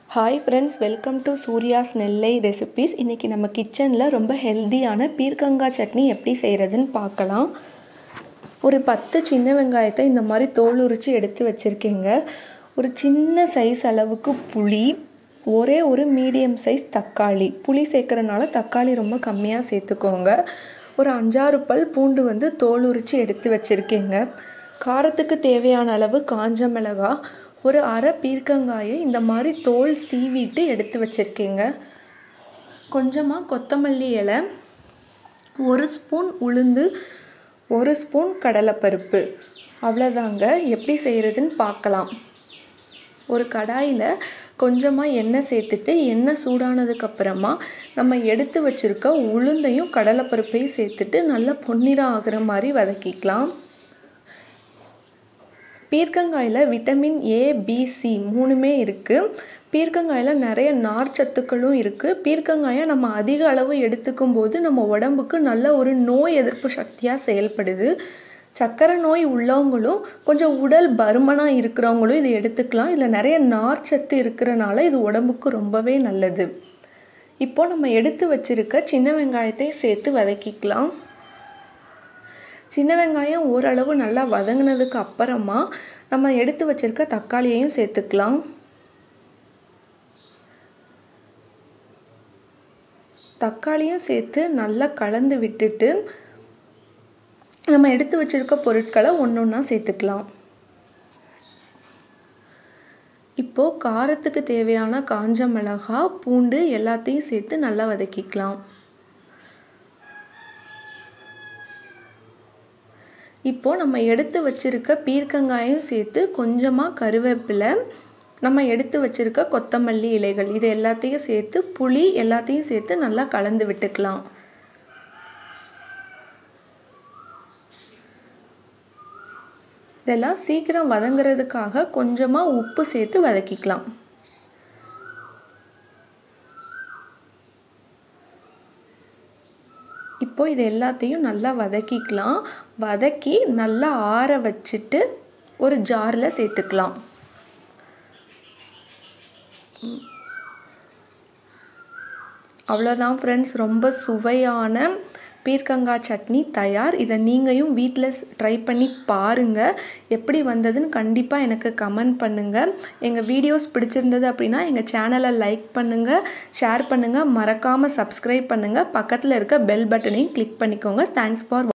hi friends welcome to Surya's Nellai recipes இன்றைக்கி நம்ம கிச்சனில் ரொம்ப ஹெல்த்தியான பீர்க்கங்காய் சட்னி எப்படி செய்கிறதுன்னு பார்க்கலாம் ஒரு பத்து சின்ன வெங்காயத்தை இந்த மாதிரி தோல் உரித்து எடுத்து வச்சுருக்கேங்க ஒரு சின்ன சைஸ் அளவுக்கு புளி ஒரே ஒரு மீடியம் சைஸ் தக்காளி புளி சேர்க்குறனால தக்காளி ரொம்ப கம்மியாக சேர்த்துக்கோங்க ஒரு அஞ்சாறு பல் பூண்டு வந்து தோல் உரித்து எடுத்து வச்சுருக்கேங்க காரத்துக்கு தேவையான அளவு காஞ்ச மிளகா ஒரு அரை பீர்க்கங்காயை இந்த மாதிரி தோல் சீவிட்டு எடுத்து வச்சுருக்கேங்க கொஞ்சமாக கொத்தமல்லி இலை ஒரு ஸ்பூன் உளுந்து ஒரு ஸ்பூன் கடலைப்பருப்பு அவ்வளோதாங்க எப்படி செய்கிறதுன்னு பார்க்கலாம் ஒரு கடாயில் கொஞ்சமாக எண்ணெய் சேர்த்துட்டு எண்ணெய் சூடானதுக்கப்புறமா நம்ம எடுத்து வச்சுருக்க உளுந்தையும் கடலைப்பருப்பையும் சேர்த்துட்டு நல்லா பொன்னிறம் ஆகிற மாதிரி வதக்கிக்கலாம் பீர்க்கங்காயில் விட்டமின் ஏ பிசி மூணுமே இருக்குது பீர்க்கங்காயில் நிறைய நார் சத்துக்களும் இருக்குது பீர்க்கங்காயை நம்ம அதிக அளவு எடுத்துக்கும் போது நம்ம உடம்புக்கு நல்ல ஒரு நோய் எதிர்ப்பு சக்தியாக செயல்படுது சர்க்கரை நோய் உள்ளவங்களும் கொஞ்சம் உடல் பருமனாக இருக்கிறவங்களும் இதை எடுத்துக்கலாம் இதில் நிறைய நார் சத்து இருக்கிறனால இது உடம்புக்கு ரொம்பவே நல்லது இப்போ நம்ம எடுத்து வச்சுருக்க சின்ன வெங்காயத்தை சேர்த்து வதக்கிக்கலாம் சின்ன வெங்காயம் ஓரளவு நல்லா வதங்கினதுக்கு அப்புறமா நம்ம எடுத்து வச்சுருக்க தக்காளியையும் சேர்த்துக்கலாம் தக்காளியும் சேர்த்து நல்லா கலந்து விட்டுட்டு நம்ம எடுத்து வச்சுருக்க பொருட்களை ஒன்று ஒன்றா சேர்த்துக்கலாம் இப்போது காரத்துக்கு தேவையான காஞ்ச மிளகா பூண்டு எல்லாத்தையும் சேர்த்து நல்லா வதக்கிக்கலாம் இப்போது நம்ம எடுத்து வச்சுருக்க பீர்க்கங்காயும் சேர்த்து கொஞ்சமாக கருவேப்பிலை நம்ம எடுத்து வச்சுருக்க கொத்தமல்லி இலைகள் இது எல்லாத்தையும் சேர்த்து புளி எல்லாத்தையும் சேர்த்து நல்லா கலந்து விட்டுக்கலாம் இதெல்லாம் சீக்கிரம் வதங்குறதுக்காக கொஞ்சமாக உப்பு சேர்த்து வதக்கிக்கலாம் இப்போ இது எல்லாத்தையும் நல்லா வதக்கிக்கலாம் வதக்கி நல்லா ஆற வச்சுட்டு ஒரு ஜாரில் சேர்த்துக்கலாம் அவ்வளோதான் ஃப்ரெண்ட்ஸ் ரொம்ப சுவையான பீர்க்கங்காய் சட்னி தயார் இதை நீங்களும் வீட்டில் ட்ரை பண்ணி பாருங்கள் எப்படி வந்ததுன்னு கண்டிப்பாக எனக்கு கமெண்ட் பண்ணுங்கள் எங்கள் வீடியோஸ் பிடிச்சிருந்தது அப்படின்னா எங்கள் சேனலை லைக் பண்ணுங்கள் ஷேர் பண்ணுங்கள் மறக்காமல் சப்ஸ்கிரைப் பண்ணுங்கள் பக்கத்தில் இருக்க பெல் பட்டனையும் கிளிக் பண்ணிக்கோங்க தேங்க்ஸ் ஃபார்